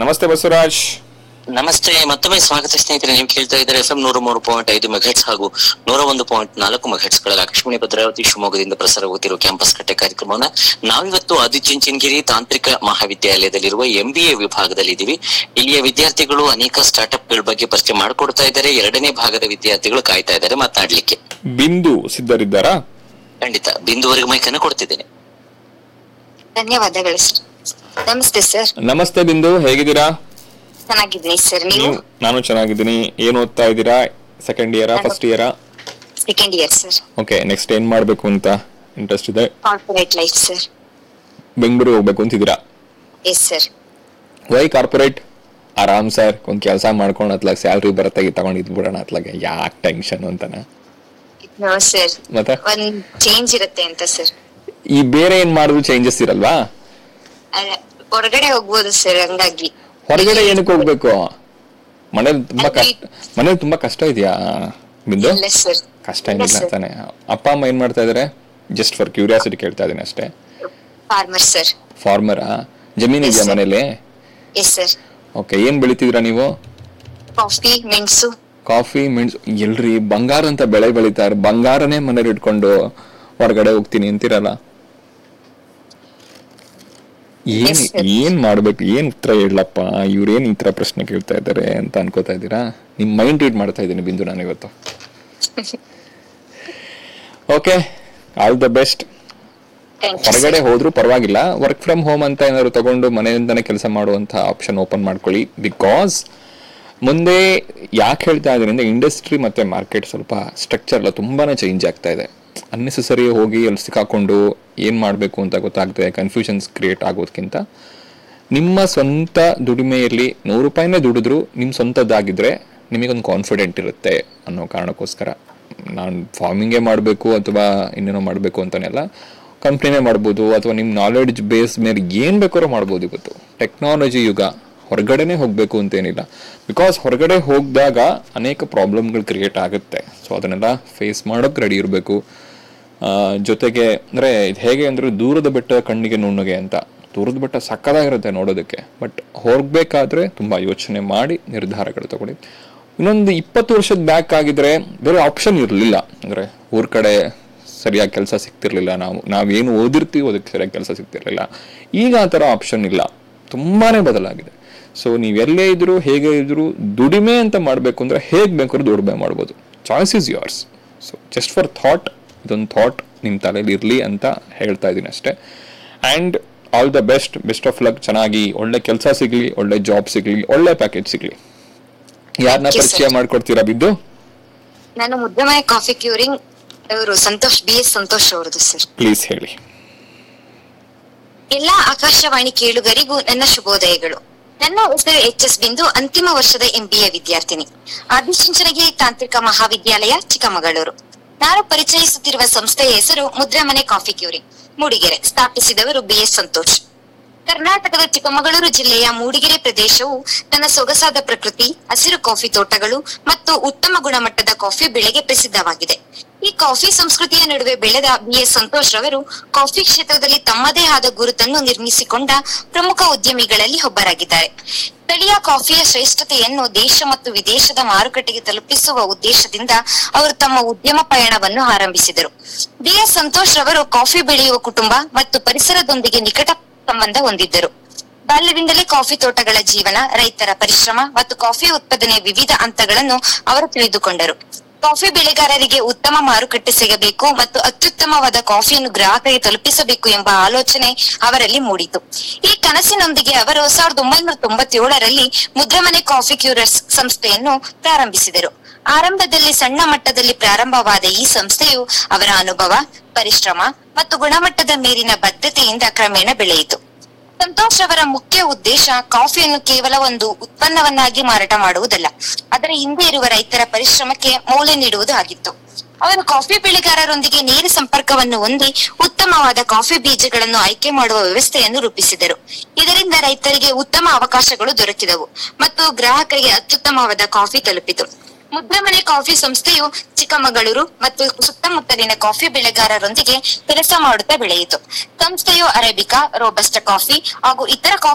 ನಮಸ್ತೆ ಬಸವರಾಜ್ ನಮಸ್ತೆ ಮತ್ತೊಮ್ಮೆ ಸ್ವಾಗತ ಸ್ನೇಹಿತರೆ ನೀವು ಕೇಳ್ತಾ ಇದ್ದಾರೆ ಎಫ್ ಎಂ ನೂರ ಮೂರು ಪಾಯಿಂಟ್ ಐದು ಮೆಘೆಟ್ಸ್ ಹಾಗೂ ನೂರ ಒಂದು ಪಾಯಿಂಟ್ ನಾಲ್ಕು ಮೆಘೆಟ್ಸ್ ಗಳ ಆಕಾಶವಾಣಿ ಭದ್ರಾವತಿ ಶಿವಮೊಗ್ಗದಿಂದ ಪ್ರಸಾರವಾಗುತ್ತಿರುವ ಕ್ಯಾಂಪಸ್ ಕಟ್ಟೆ ಕಾರ್ಯಕ್ರಮವನ್ನ ನಾವಿವತ್ತು ಆದಿಚುಂಚನಗಿರಿ ತಾಂತ್ರಿಕ ಮಹಾವಿದ್ಯಾಲಯದಲ್ಲಿರುವ ಎಂ ಬಿ ಎ ವಿಭಾಗದಲ್ಲಿ ಇದ್ದೀವಿ ಇಲ್ಲಿಯ ವಿದ್ಯಾರ್ಥಿಗಳು ಅನೇಕ ಸ್ಟಾರ್ಟ್ಅಪ್ ಗಳ ಬಗ್ಗೆ ಪರಿಚಯ ಮಾಡಿಕೊಡ್ತಾ ಇದ್ದಾರೆ ಎರಡನೇ ಭಾಗದ ವಿದ್ಯಾರ್ಥಿಗಳು ಕಾಯ್ತಾ ಇದ್ದಾರೆ ಮಾತನಾಡ್ಲಿಕ್ಕೆ ಬಿಂದು ಸಿದ್ಧರಿದ್ದಾರಾ ಖಂಡಿತ ಬಿಂದುವರೆಗೆ ಮೈಕನ್ನು ಕೊಡ್ತಿದ್ದೇನೆ ಧನ್ಯವಾದಗಳು ಸರ್ ನಮಸ್ತೆ ಸರ್ ನಮಸ್ತೆ ಬಿಂದು ಹೇಗಿದ್ದೀರಾ ಚೆನ್ನಾಗಿದ್ದೀನಿ ಸರ್ ನೀವು ನೀವು ನಾನು ಚೆನ್ನಾಗಿದ್ದೀನಿ ಏನ್ ಓದ್ತಾ ಇದ್ದೀರಾ ಸೆಕೆಂಡ್ ಇಯರಾ ಫಸ್ಟ್ ಇಯರಾ second year sir okay next ಏನ್ ಮಾಡ್ಬೇಕು ಅಂತ ಇಂಟ್ರೆಸ್ಟ್ ಇದೆ ಕಾರ್ಪೊರೇಟ್ ಲೈಫ್ ಸರ್ ಬೆಂಗಳೂರಿಗೆ ಹೋಗ್ಬೇಕು ಅಂತಿದ್ದೀರಾ ಎಸ್ ಸರ್ ವೈ ಕಾರ್ಪೊರೇಟ್ ಆರಾಮ್ ಸರ್ ಒಂದ್ ಕೆಲಸ ಮಾಡ್ಕೊಂಡು ಅತ್ಲಾಗ ಸ್ಯಾಲ್ರಿ ಬರತ್ತಾಗಿ ತಗೊಂಡ್ ಇದ್ಬಿಡೋಣ ಅತ್ಲಾಗೆ ಯಾಕೆ ಟೆನ್ಷನ್ ಅಂತಾನ ನೋ ಸರ್ ಮತ್ತೆ ಒಂದ್ ಚೇಂಜ್ ಇರುತ್ತೆ ಅಂತ ಸರ್ ಈ ಬೇರೆ ಏನ್ ಮಾಡಿದ್ರು ಚೇಂಜಸ್ ಇರಲ್ವಾ ಹೊರಗಡೆ ಹೋಗ್ಬೋದು ಸರ್ ಹಂಗಾಗಿ ಹೊರಗಡೆ ಏನಕ್ಕೆ ಹೋಗ್ಬೇಕು ಮನೇಲಿ ತುಂಬಾ ಕಷ್ಟ ಮನೇಲಿ ತುಂಬಾ ಕಷ್ಟ ಇದೆಯಾ ಬಿಂದು ಇಲ್ಲ ಸರ್ ಕಷ್ಟ ಏನಿಲ್ಲ ತಾನೆ ಅಪ್ಪ ಅಮ್ಮ ಏನ್ ಮಾಡ್ತಾ ಇದಾರೆ ಜಸ್ಟ್ ಫಾರ್ ಕ್ಯೂರಿಯಾಸಿಟಿ ಕೇಳ್ತಾ ಇದೀನಿ ಅಷ್ಟೇ ಫಾರ್ಮರ್ ಸರ್ ಫಾರ್ಮರಾ ಜಮೀನ್ ಇದೆಯಾ Yes, sir. ಮನೇಲಿ ಎಸ್ ಸರ್ ಓಕೆ ಏನ್ ಬೆಳಿತಿದ್ದೀರಾ ನೀವು ಕಾಫಿ ಮೆಣಸು ಕಾಫಿ ಮೆಣಸು ಎಲ್ರಿ ಬಂಗಾರ ಅಂತ ಬೆಳೆ ಬೆಳಿತಾರೆ ಬಂಗಾರನೇ ಮನೇಲಿ ಇಟ್ಕೊಂಡು ಹೊರಗಡೆ ಹೋಗ್ತೀನಿ ಅಂತಿರಲ್ಲ ಏನ್ Yes, sir. ಏನ್ ಮಾಡ್ಬೇಕು ಏನ್ ಉತ್ತರ ಹೇಳಪ್ಪ ಇವ್ರೇನ್ ಈ ತರ ಪ್ರಶ್ನೆ ಕೇಳ್ತಾ ಇದಾರೆ ಅಂತ ಅನ್ಕೋತಾ ಇದ್ದೀರಾ ನಿಮ್ ಮೈಂಡ್ ರೀಡ್ ಮಾಡ್ತಾ ಇದ್ದೀನಿ ಬಿಂದು ನಾನು ಇವತ್ತು okay all the best thank you ಹೊರಗಡೆ ಹೋದ್ರೂ ಪರವಾಗಿಲ್ಲ ವರ್ಕ್ ಫ್ರಮ್ ಹೋಮ್ ಅಂತ ಏನಾದ್ರು ತಗೊಂಡು ಮನೆಯಿಂದನೇ ಕೆಲಸ ಮಾಡುವಂತ ಆಪ್ಷನ್ ಓಪನ್ ಮಾಡ್ಕೊಳ್ಳಿ ಬಿಕಾಸ್ ಮುಂದೆ ಯಾಕೆ ಹೇಳ್ತಾ ಇದ್ದೀನಿ ಅಂದ್ರೆ ಇಂಡಸ್ಟ್ರಿ ಮತ್ತೆ ಮಾರ್ಕೆಟ್ ಸ್ವಲ್ಪ ಸ್ಟ್ರಕ್ಚರ್ ಎಲ್ಲ ತುಂಬಾನೇ ಚೇಂಜ್ ಆಗ್ತಾ ಇದೆ ಅನ್ನೆಸೆಸರಿ ಹೋಗಿ ಅಲ್ಲಿ ಸಿಕ್ಕಾಕೊಂಡು ಏನ್ ಮಾಡಬೇಕು ಅಂತ ಗೊತ್ತಾಗ್ತದೆ ಕನ್ಫ್ಯೂಷನ್ಸ್ ಕ್ರಿಯೇಟ್ ಆಗೋದಕ್ಕಿಂತ ನಿಮ್ಮ ಸ್ವಂತ ದುಡಿಮೆಯಲ್ಲಿ ನೂರು ರೂಪಾಯಿನೇ ದುಡಿದ್ರು ನಿಮ್ಮ ಸ್ವಂತದ್ದಾಗಿದ್ರೆ ನಿಮಗೊಂದು ಕಾನ್ಫಿಡೆಂಟ್ ಇರುತ್ತೆ ಅನ್ನೋ ಕಾರಣಕ್ಕೋಸ್ಕರ ನಾನು ಫಾರ್ಮಿಂಗೇ ಮಾಡಬೇಕು ಅಥವಾ ಇನ್ನೇನೋ ಮಾಡಬೇಕು ಅಂತಾನೆಲ್ಲ ಕಂಪ್ನಿನೇ ಮಾಡ್ಬೋದು ಅಥವಾ ನಿಮ್ಮ ನಾಲೆಡ್ಜ್ ಬೇಸ್ ಮೇಲೆ ಏನು ಬೇಕಾದ್ರೂ ಮಾಡ್ಬೋದು ಇವತ್ತು ಟೆಕ್ನಾಲಜಿ ಯುಗ ಹೊರಗಡೆನೆ ಹೋಗಬೇಕು ಅಂತೇನಿಲ್ಲ ಬಿಕಾಸ್ ಹೊರಗಡೆ ಹೋಗಿದಾಗ ಅನೇಕ ಪ್ರಾಬ್ಲಮ್ಗಳು ಕ್ರಿಯೇಟ್ ಆಗುತ್ತೆ ಸೊ ಅದನ್ನೆಲ್ಲ ಫೇಸ್ ಮಾಡೋಕೆ ರೆಡಿ ಇರಬೇಕು ಜೊತೆಗೆ ಅಂದರೆ ಇದು ಹೇಗೆ ಅಂದರೆ ದೂರದ ಬೆಟ್ಟ ಕಣ್ಣಿಗೆ ನುಣ್ಣಗೆ ಅಂತ ದೂರದ ಬೆಟ್ಟ ಸಕ್ಕದಾಗಿರುತ್ತೆ ನೋಡೋದಕ್ಕೆ ಬಟ್ ಹೋಗ್ಬೇಕಾದ್ರೆ ತುಂಬ ಯೋಚನೆ ಮಾಡಿ ನಿರ್ಧಾರಗಳು ತಗೊಳ್ಳಿ ಇನ್ನೊಂದು ಇಪ್ಪತ್ತು ವರ್ಷದ ಬ್ಯಾಕ್ ಆಗಿದ್ರೆ ಬೇರೆ ಆಪ್ಷನ್ ಇರಲಿಲ್ಲ ಅಂದರೆ ಊರ್ ಕಡೆ ಸರಿಯಾಗಿ ಕೆಲಸ ಸಿಗ್ತಿರ್ಲಿಲ್ಲ ನಾವು ನಾವೇನು ಓದಿರ್ತೀವಿ ಅದಕ್ಕೆ ಸರಿಯಾಗಿ ಕೆಲಸ ಸಿಗ್ತಿರ್ಲಿಲ್ಲ ಈಗ ಆ ಥರ ಆಪ್ಷನ್ ಇಲ್ಲ ತುಂಬಾನೇ ಬದಲಾಗಿದೆ ಸೊ ನೀವೆಲ್ಲೇ ಇದ್ರು ಹೇಗೆ ಇದ್ರು ದುಡಿಮೆ ಅಂತ ಮಾಡಬೇಕು ಅಂದ್ರೆ ಹೇಗೆ ಬೇಕಾದ್ರೂ ದುಡಿಮೆ ಮಾಡ್ಬೋದು choice is yours so just for thought ಇದೊಂದು ಥಾಟ್ ನಿಮ್ಮ ತಲೆಯಲ್ಲಿ ಇರಲಿ ಅಂತ ಹೇಳ್ತಾ ಇದ್ದೀನಿ ಅಷ್ಟೇ and all the best best of luck ಚೆನ್ನಾಗಿ ಒಳ್ಳೆ ಕೆಲಸ ಸಿಗಲಿ ಒಳ್ಳೆ ಜಾಬ್ ಸಿಗಲಿ ಒಳ್ಳೆ ಪ್ಯಾಕೇಜ್ ಸಿಗಲಿ ಯಾರನ್ನ Thank you, ಪರಿಚಯ sir. ಮಾಡ್ಕೊಡ್ತೀರಾ ಬಿದ್ದು ನಾನು ಮುದ್ದಮಯ ಕಾಫಿ ಕ್ಯೂರಿಂಗ್ ಅವರು ಸಂತೋಷ್ ಬಿ ಎಸ್ ಸಂತೋಷ್ ಅವರದು ಸರ್ ಪ್ಲೀಸ್ ಹೇಳಿ ಎಲ್ಲಾ ಆಕಾಶವಾಣಿ ಕೇಳುಗರಿಗೂ ನನ್ನ ಶುಭೋದಯಗಳು ನನ್ನ ಹೆಸರು ಎಚ್ ಎಸ್ ಬಿಂದು ಅಂತಿಮ ವರ್ಷದ ಎಂಬಿಎ ವಿದ್ಯಾರ್ಥಿನಿ ಆದಿಚುಂಚನಗಿರಿ ತಾಂತ್ರಿಕ ಮಹಾವಿದ್ಯಾಲಯ ಚಿಕ್ಕಮಗಳೂರು ನಾನು ಪರಿಚಯಿಸುತ್ತಿರುವ ಸಂಸ್ಥೆಯ ಹೆಸರು ಮುದ್ರಮನೆ ಕಾಫಿ ಕ್ಯೂರಿಂಗ್ ಮೂಡಿಗೆರೆ ಸ್ಥಾಪಿಸಿದವರು ಬಿ ಎಸ್ ಸಂತೋಷ್ ಕರ್ನಾಟಕದ ಚಿಕ್ಕಮಗಳೂರು ಜಿಲ್ಲೆಯ ಮೂಡಿಗೆರೆ ಪ್ರದೇಶವು ತನ್ನ ಸೊಗಸಾದ ಪ್ರಕೃತಿ ಹಸಿರು ಕಾಫಿ ತೋಟಗಳು ಮತ್ತು ಉತ್ತಮ ಗುಣಮಟ್ಟದ ಕಾಫಿ ಬೆಳೆಗೆ ಪ್ರಸಿದ್ಧವಾಗಿದೆ ಈ ಕಾಫಿ ಸಂಸ್ಕೃತಿಯ ನಡುವೆ ಬೆಳೆದ ಬಿ ಎಸ್ ಸಂತೋಷ್ ರವರು ಕಾಫಿ ಕ್ಷೇತ್ರದಲ್ಲಿ ತಮ್ಮದೇ ಆದ ಗುರುತನ್ನು ನಿರ್ಮಿಸಿಕೊಂಡ ಪ್ರಮುಖ ಉದ್ಯಮಿಗಳಲ್ಲಿ ಒಬ್ಬರಾಗಿದ್ದಾರೆ ಸ್ಥಳೀಯ ಕಾಫಿಯ ಶ್ರೇಷ್ಠತೆಯನ್ನು ದೇಶ ಮತ್ತು ವಿದೇಶದ ಮಾರುಕಟ್ಟೆಗೆ ತಲುಪಿಸುವ ಉದ್ದೇಶದಿಂದ ಅವರು ತಮ್ಮ ಉದ್ಯಮ ಪಯಣವನ್ನು ಆರಂಭಿಸಿದರು ಬಿ ಎಸ್ ಸಂತೋಷ್ ರವರು ಕಾಫಿ ಬೆಳೆಯುವ ಕುಟುಂಬ ಮತ್ತು ಪರಿಸರದೊಂದಿಗೆ ನಿಕಟ ಸಂಬಂಧ ಹೊಂದಿದ್ದರು ಬಾಲ್ಯದಿಂದಲೇ ಕಾಫಿ ತೋಟಗಳ ಜೀವನ ರೈತರ ಪರಿಶ್ರಮ ಮತ್ತು ಕಾಫಿ ಉತ್ಪಾದನೆಯ ವಿವಿಧ ಹಂತಗಳನ್ನು ಅವರು ತಿಳಿದುಕೊಂಡರು ಕಾಫಿ ಬೆಳೆಗಾರರಿಗೆ ಉತ್ತಮ ಮಾರುಕಟ್ಟೆ ಸಿಗಬೇಕು ಮತ್ತು ಅತ್ಯುತ್ತಮವಾದ ಕಾಫಿಯನ್ನು ಗ್ರಾಹಕರಿಗೆ ತಲುಪಿಸಬೇಕು ಎಂಬ ಆಲೋಚನೆ ಅವರಲ್ಲಿ ಮೂಡಿತು ಈ ಕನಸಿನೊಂದಿಗೆ ಅವರು ಸಾವಿರದ ಒಂಬೈನೂರ ತೊಂಬತ್ತೇಳರಲ್ಲಿ ಮುದ್ರಮನೆ ಕಾಫಿ ಕ್ಯೂರರ್ಸ್ ಸಂಸ್ಥೆಯನ್ನು ಪ್ರಾರಂಭಿಸಿದರು ಆರಂಭದಲ್ಲಿ ಸಣ್ಣ ಮಟ್ಟದಲ್ಲಿ ಪ್ರಾರಂಭವಾದ ಈ ಸಂಸ್ಥೆಯು ಅವರ ಅನುಭವ ಪರಿಶ್ರಮ ಮತ್ತು ಗುಣಮಟ್ಟದ ಮೇಲಿನ ಬದ್ಧತೆಯಿಂದ ಕ್ರಮೇಣ ಬೆಳೆಯಿತು ಸಂತೋಷ್ ಅವರ ಮುಖ್ಯ ಉದ್ದೇಶ ಕಾಫಿಯನ್ನು ಕೇವಲ ಒಂದು ಉತ್ಪನ್ನವನ್ನಾಗಿ ಮಾರಾಟ ಮಾಡುವುದಲ್ಲ ಅದರ ಹಿಂದೆ ಇರುವ ರೈತರ ಪರಿಶ್ರಮಕ್ಕೆ ಮೌಲ್ಯ ನೀಡುವುದು ಆಗಿತ್ತು ಅವರು ಕಾಫಿ ಬೆಳೆಗಾರರೊಂದಿಗೆ ನೇರ ಸಂಪರ್ಕವನ್ನು ಹೊಂದಿ ಉತ್ತಮವಾದ ಕಾಫಿ ಬೀಜಗಳನ್ನು ಆಯ್ಕೆ ಮಾಡುವ ವ್ಯವಸ್ಥೆಯನ್ನು ರೂಪಿಸಿದರು ಇದರಿಂದ ರೈತರಿಗೆ ಉತ್ತಮ ಅವಕಾಶಗಳು ದೊರಕಿದವು ಮತ್ತು ಗ್ರಾಹಕರಿಗೆ ಅತ್ಯುತ್ತಮವಾದ ಕಾಫಿ ತಲುಪಿತು ಮುದ್ರಮನೆ ಕಾಫಿ ಸಂಸ್ಥೆಯು ಚಿಕ್ಕಮಗಳೂರು ಮತ್ತು ಸುತ್ತಮುತ್ತಲಿನ ಕಾಫಿ ಬೆಳೆಗಾರರೊಂದಿಗೆ ಕೆಲಸ ಮಾಡುತ್ತಾ ಬೆಳೆಯಿತು ಸಂಸ್ಥೆಯು ಅರೇಬಿಕಾ ರೋಬಸ್ಟ ಕಾಫಿ ಹಾಗೂ ಇತರ ಕಾಫಿ